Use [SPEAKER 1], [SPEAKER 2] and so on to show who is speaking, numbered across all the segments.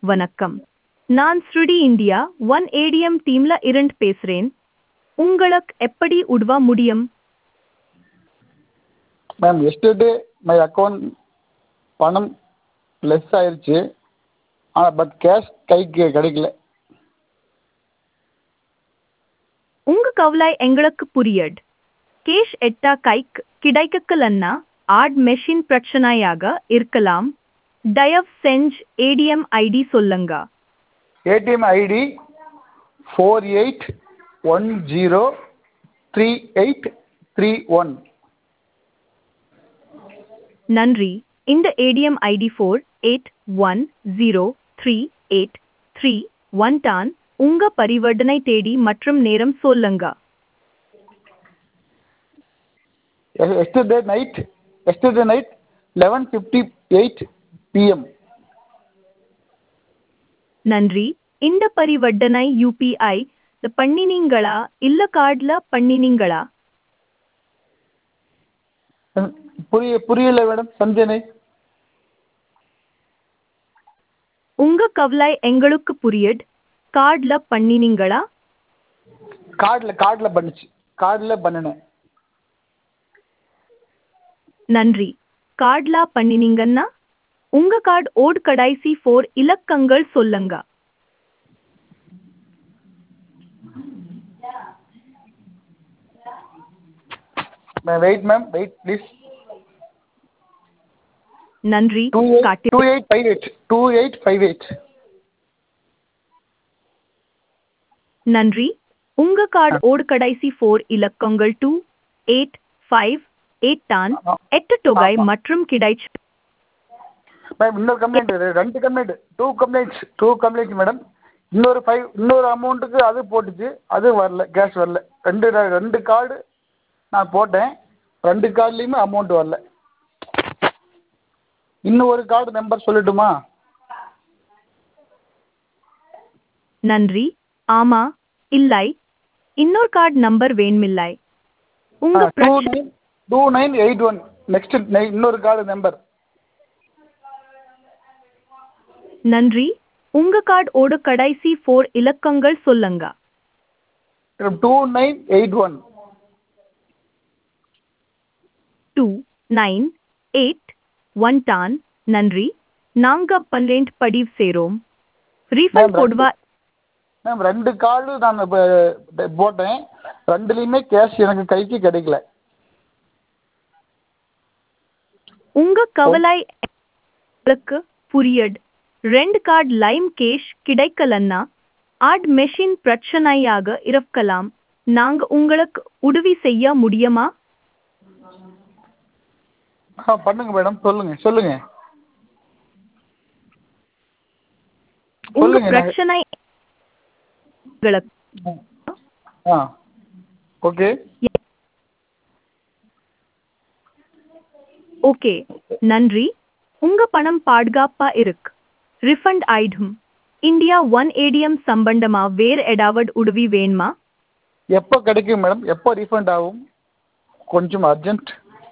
[SPEAKER 1] வணக்கம் நான் ஸ்ருடி இந்தியா ஒன் ஏடிஎம் டீம்ல இருந்து பேசுறேன் உங்களுக்கு எப்படி உதவ முடியும்
[SPEAKER 2] மேம் எஸ்டர்டே மை அக்கௌண்ட் பணம் லெஸ் ஆயிருச்சு ஆனால் பட் கேஷ் கைக்கு கிடைக்கல
[SPEAKER 1] உங்க கவலை எங்களுக்கு புரியுது கேஷ் எட்டா கைக்கு கிடைக்கலன்னா ஆட் மெஷின் பிரச்சனையாக இருக்கலாம் தயவு செஞ்சு ஏடிஎம் ஐடி சொல்லுங்க
[SPEAKER 2] ATM ID four eight one zero three eight three one
[SPEAKER 1] நன்றி இந்த ATM ID four eight one zero three eight three one தான் உங்க பரிவர்த்தனை தேதி மற்றும் நேரம் சொல்லுங்க
[SPEAKER 2] yesterday night yesterday night eleven fifty eight PM
[SPEAKER 1] நன்றி இந்த பரிவர்த்தனை யூபிஐ பண்ணினீங்களா இல்ல கார்டுல பண்ணினீங்களா
[SPEAKER 2] புரிய புரியல மேடம் சஞ்சனை
[SPEAKER 1] உங்க கவலை எங்களுக்கு புரியுது கார்டுல பண்ணினீங்களா
[SPEAKER 2] கார்டில் கார்டில் பண்ணுச்சு கார்டில் பண்ணினேன்
[SPEAKER 1] நன்றி கார்டுல பண்ணினீங்கன்னா உங்க கார்டு ஓட் கடைசி ஃபோர் இலக்கங்கள் சொல்லுங்க
[SPEAKER 2] ma'am wait ma'am wait please
[SPEAKER 1] நன்றி
[SPEAKER 2] டூ எயிட்
[SPEAKER 1] காட்டி
[SPEAKER 2] two eight five eight two eight five eight
[SPEAKER 1] நன்றி உங்க கார்டு ஓட் கடைசி ஃபோர் இலக்கங்கள் டூ எயிட் ஃபைவ் எயிட் தான் எட்டு தொகை மற்றும் கிடைச்சு
[SPEAKER 2] மேம் இன்னொரு கம்ப்ளைண்ட் ரெண்டு complaint two complaints two complaints madam இன்னொரு ஃபைவ் இன்னொரு அமௌண்ட்டுக்கு அது போட்டுச்சு அது வரல கேஷ் வரல ரெண்டு ரெண்டு கார்டு நான் போட்டேன் ரெண்டு கார்டுலேயுமே அமௌண்ட் வரல இன்னும் ஒரு கார்டு நம்பர் சொல்லட்டுமா
[SPEAKER 1] நன்றி ஆமா இல்லை இன்னொரு கார்டு நம்பர் வேணுமில்லை உங்க
[SPEAKER 2] டூ
[SPEAKER 1] பிரச்சனை
[SPEAKER 2] nine two nine eight one next இன்னொரு கார்டு நம்பர்
[SPEAKER 1] நன்றி உங்க கார்டு ஓட கடைசி ஃபோர் இலக்கங்கள் சொல்லுங்க
[SPEAKER 2] two nine eight one
[SPEAKER 1] two nine eight one தான் நன்றி நாங்க பன்னெண்டு பதிவு செய்றோம் ரீஃபண்ட்
[SPEAKER 2] Ma'am,
[SPEAKER 1] போடுவா
[SPEAKER 2] மேம் ரெண்டு கார்டு நான் இப்போ போட்டேன் ரெண்டுலேயுமே கேஷ் எனக்கு கைக்கு கிடைக்கல
[SPEAKER 1] உங்க கவலை எங்களுக்கு புரியுது ரெண்டு கார்டு லைம் கேஷ் கிடைக்கலன்னா ஆட் மெஷின் பிரச்சனையாக இருக்கலாம் நாங்க உங்களுக்கு உதவி செய்ய முடியுமா
[SPEAKER 2] ஆ பண்ணுங்க மேடம் சொல்லுங்க சொல்லுங்க
[SPEAKER 1] உங்க
[SPEAKER 2] சொல்லுங்க நான்-
[SPEAKER 1] பிரச்சனை உங்களுக்கு
[SPEAKER 2] ஆ ஓகே
[SPEAKER 1] ஓகே நன்றி உங்க பணம் பாதுகாப்பா இருக்கு ரிஃபண்ட் ஆயிடும் இந்தியா ஒன் ஏடிஎம் சம்பந்தமா வேற ஏதாவது உதவி வேணுமா
[SPEAKER 2] எப்போ கிடைக்கும் மேடம் எப்போ ரீஃபண்ட் ஆகும் கொஞ்சம் அர்ஜென்ட்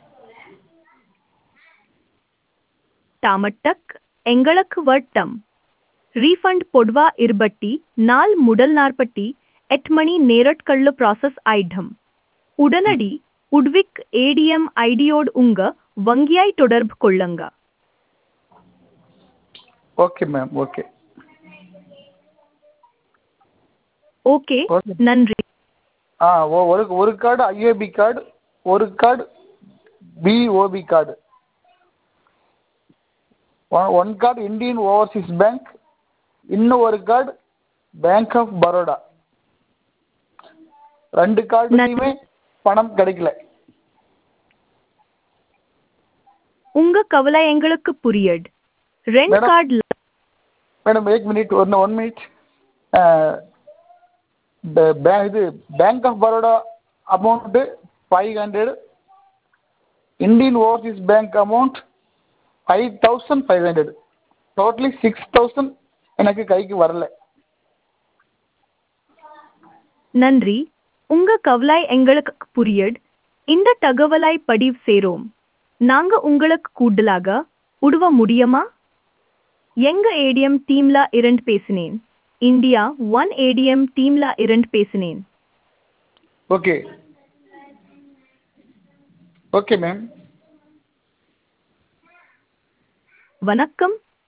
[SPEAKER 1] டாமட்டக் எங்களுக்கு வட்டம் ரீஃபண்ட் பொதுவா இருபட்டி நாள் முதல் நாற்பட்டி எட்டு மணி நேரட்கள்ல ப்ராசஸ் ஆயிடும் உடனடி உட்விக் ஏடிஎம் ஐடியோடு உங்க வங்கியாய் தொடர்பு கொள்ளுங்க
[SPEAKER 2] okay ma'am okay
[SPEAKER 1] okay
[SPEAKER 2] Okay.
[SPEAKER 1] நன்றி
[SPEAKER 2] ஆ ஒ- ஒரு ஒரு கார்டு ஐஏபி கார்டு ஒரு card BOP card one card Indian overseas bank இன்னும் ஒரு கார்டு பேங்க் ஆஃப் பரோடா ரெண்டு கார்டுலையுமே பணம் கிடைக்கல
[SPEAKER 1] உங்க கவலை எங்களுக்கு புரியுது ரெண்டு
[SPEAKER 2] Madam.
[SPEAKER 1] Card
[SPEAKER 2] madam eight minute ஒன்று ஒன் மினிட் இது bank of Baroda amount five hundred Indian overseas bank amount five thousand five hundred totally six thousand எனக்கு கைக்கு வரல
[SPEAKER 1] நன்றி உங்க கவலை எங்களுக்கு புரியுது இந்த தகவலை பதிவு செய்றோம் நாங்க உங்களுக்கு கூடுதலாக உதவ முடியுமா எங்க ஏடிஎம் டீம்ல இருந்து பேசினேன் இந்தியா ஒன் ஏடிஎம் டீம்ல இருந்து பேசினேன்
[SPEAKER 2] ஓகே ஓகே மேம்
[SPEAKER 1] வணக்கம்